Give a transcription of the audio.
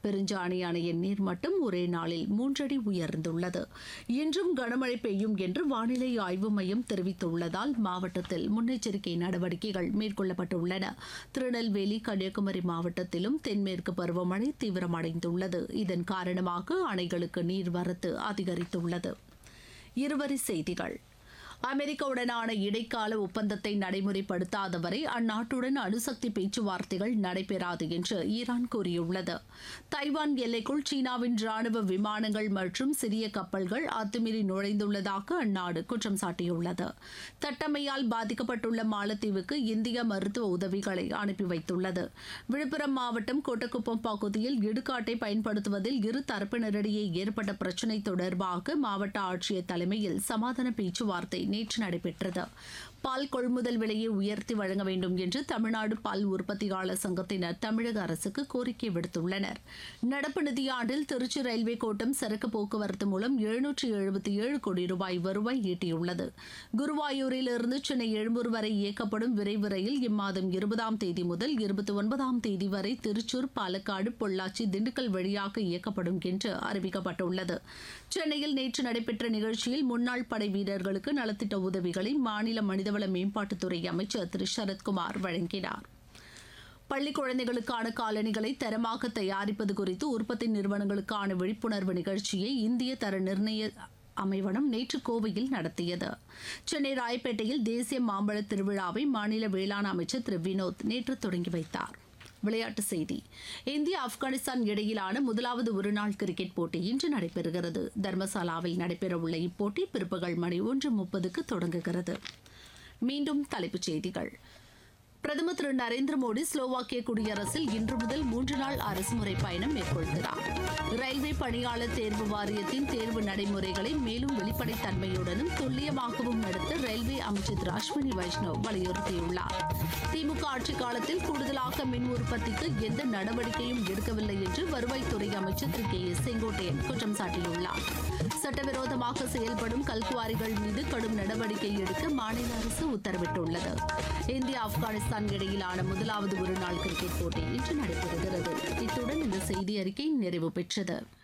பெருஞ்சாணி அணையின் நீர்மட்டம் ஒரே நாளில் மூன்றடி உயர்ந்துள்ளது இன்றும் கனமழை பெய்யும் என்று வானிலை ஆய்வு மையம் தெரிவித்துள்ளதால் மாவட்டத்தில் முன்னெச்சரிக்கை நடவடிக்கைகள் மேற்கொள்ளப்பட்டுள்ளன திருநெல்வேலி கன்னியாகுமரி மாவட்டத்திலும் தென்மேற்கு பருவமழை தீவிரமடைந்துள்ளது இதன் காரணமாக அணைகளுக்கு நீர்வரத்து அதிகரித்துள்ளது இருவரி செய்திகள் அமெரிக்காவுடனான இடைக்கால ஒப்பந்தத்தை நடைமுறைப்படுத்தாத வரை அந்நாட்டுடன் அணுசக்தி பேச்சுவார்த்தைகள் நடைபெறாது என்று ஈரான் கூறியுள்ளது தைவான் எல்லைக்குள் சீனாவின் ராணுவ விமானங்கள் மற்றும் சிறிய கப்பல்கள் அத்துமீறி நுழைந்துள்ளதாக அந்நாடு குற்றம் சாட்டியுள்ளது தட்டம்மையால் பாதிக்கப்பட்டுள்ள மாலத்தீவுக்கு இந்திய மருத்துவ உதவிகளை அனுப்பி வைத்துள்ளது விழுப்புரம் மாவட்டம் கோட்டக்குப்பம் பகுதியில் இடுகாட்டை பயன்படுத்துவதில் இரு தரப்பினரிடையே ஏற்பட்ட பிரச்சினை தொடர்பாக மாவட்ட ஆட்சியர் தலைமையில் சமாதான பேச்சுவார்த்தை நேற்று நடைபெற்றது பால் கொள்முதல் விலையை உயர்த்தி வழங்க வேண்டும் என்று தமிழ்நாடு பால் உற்பத்தியாளர் சங்கத்தினர் தமிழக அரசுக்கு கோரிக்கை விடுத்துள்ளனர் நடப்பு நிதியாண்டில் திருச்சி ரயில்வே கோட்டம் சரக்கு போக்குவரத்து மூலம் எழுநூற்றி எழுபத்தி ஏழு கோடி ரூபாய் வருவாய் ஈட்டியுள்ளது குருவாயூரில் இருந்து சென்னை எழும்பூர் வரை இயக்கப்படும் விரைவு ரயில் இம்மாதம் இருபதாம் தேதி முதல் இருபத்தி ஒன்பதாம் தேதி வரை திருச்சூர் பாலக்காடு பொள்ளாச்சி திண்டுக்கல் வழியாக இயக்கப்படும் என்று அறிவிக்கப்பட்டுள்ளது சென்னையில் நேற்று நடைபெற்ற நிகழ்ச்சியில் முன்னாள் படை வீரர்களுக்கு நலத்திட்ட உதவிகளை மாநில மனிதவள மேம்பாட்டுத்துறை அமைச்சர் திரு சரத்குமார் வழங்கினார் பள்ளி குழந்தைகளுக்கான காலணிகளை தரமாக தயாரிப்பது குறித்து உற்பத்தி நிறுவனங்களுக்கான விழிப்புணர்வு நிகழ்ச்சியை இந்திய தர நிர்ணய அமைவனம் நேற்று கோவையில் நடத்தியது சென்னை ராயப்பேட்டையில் தேசிய மாம்பழ திருவிழாவை மாநில வேளாண் அமைச்சர் திரு வினோத் நேற்று தொடங்கி வைத்தார் விளையாட்டுச் செய்தி இந்தியா ஆப்கானிஸ்தான் இடையிலான முதலாவது ஒருநாள் கிரிக்கெட் போட்டி இன்று நடைபெறுகிறது தர்மசாலாவில் நடைபெறவுள்ள இப்போட்டி பிற்பகல் மணி ஒன்று முப்பதுக்கு தொடங்குகிறது மீண்டும் தலைப்புச் செய்திகள் பிரதமர் திரு நரேந்திர மோடி ஸ்லோவாக்கிய குடியரசில் இன்று முதல் மூன்று நாள் அரசுமுறை பயணம் மேற்கொள்கிறார் ரயில்வே பணியாளர் தேர்வு வாரியத்தின் தேர்வு நடைமுறைகளை மேலும் வெளிப்படைத்தன்மையுடனும் துல்லியமாகவும் நடத்த ரயில்வே அமைச்சர் திரு அஸ்வினி வைஷ்ணவ் வலியுறுத்தியுள்ளார் திமுக ஆட்சிக் காலத்தில் கூடுதலாக மின் உற்பத்திக்கு எந்த நடவடிக்கையும் எடுக்கவில்லை என்று வருவாய்த்துறை அமைச்சர் திரு கே எஸ் செங்கோட்டையன் குற்றம் சாட்டியுள்ளார் சட்டவிரோதமாக செயல்படும் கல்குவாரிகள் மீது கடும் நடவடிக்கை எடுக்க மாநில அரசு உத்தரவிட்டுள்ளது இந்தியா ஆப்கானிஸ்தான் இடையிலான முதலாவது ஒருநாள் கிரிக்கெட் போட்டி இன்று நடைபெறுகிறது இத்துடன் இந்த செய்தி அறிக்கை நிறைவு பெற்றது